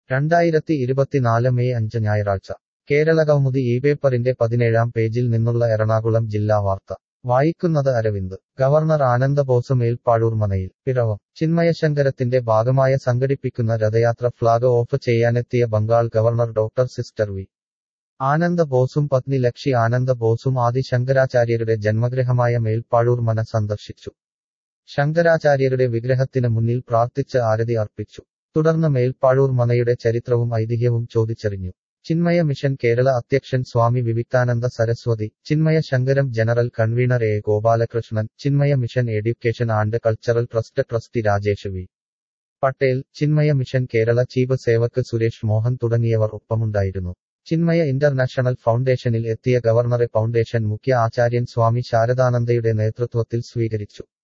രണ്ടായിരത്തി ഇരുപത്തിനാല് മെയ് അഞ്ച് ഞായറാഴ്ച കേരളകൗമുദി ഈ പേപ്പറിന്റെ പതിനേഴാം പേജിൽ നിന്നുള്ള എറണാകുളം ജില്ലാ വാർത്ത വായിക്കുന്നത് അരവിന്ദ് ഗവർണർ ആനന്ദബോസ് മേൽപ്പാഴൂർ മനയിൽ പിറവം ചിന്മയശങ്കരത്തിന്റെ ഭാഗമായ സംഘടിപ്പിക്കുന്ന രഥയാത്ര ഫ്ളാഗ് ഓഫ് ചെയ്യാനെത്തിയ ബംഗാൾ ഗവർണർ ഡോക്ടർ സിസ്റ്റർ വി ആനന്ദ ബോസും പത്നി ലക്ഷി ആനന്ദ ബോസും ആദി ശങ്കരാചാര്യരുടെ ജന്മഗൃഹമായ മേൽപ്പാഴൂർ മന സന്ദർശിച്ചു ശങ്കരാചാര്യരുടെ വിഗ്രഹത്തിന് മുന്നിൽ പ്രാർത്ഥിച്ച് ആരതി അർപ്പിച്ചു തുടർന്ന് മേൽപ്പാഴൂർ മനയുടെ ചരിത്രവും ഐതിഹ്യവും ചോദിച്ചറിഞ്ഞു ചിന്മയ മിഷൻ കേരള അധ്യക്ഷൻ Swami Vivikthananda Saraswati Chinmaya Shankaram general convener A Gopalakrishnan Chinmaya mission education and cultural trust trustee Rajesh V Patel Chinmaya mission Kerala chief sevak Suresh Mohan തുടങ്ങിയവർ ഒപ്പമുണ്ടായിരുന്നു ചിന്മയ ഇന്റർനാഷണൽ ഫൗണ്ടേഷനിൽ എത്തിയ ഗവർണറെ ഫൗണ്ടേഷൻ മുഖ്യ ആചാര്യൻ സ്വാമി ശാരദാനന്ദയുടെ നേതൃത്വത്തിൽ സ്വീകരിച്ചു